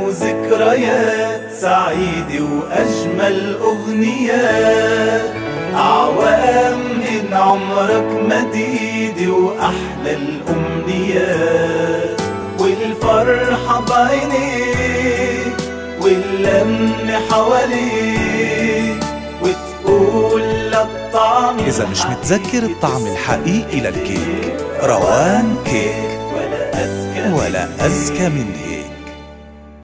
وذكريات سعيدة وأجمل أغنيات أعوام إن عمرك مديدة وأحلى الأمنيات والفرحة بعينيك واللم حواليك وتقول للطعم إذا مش متذكر الطعم الحقيقي للكيك روان كيك ولا أذكى ولا أذكى من هيك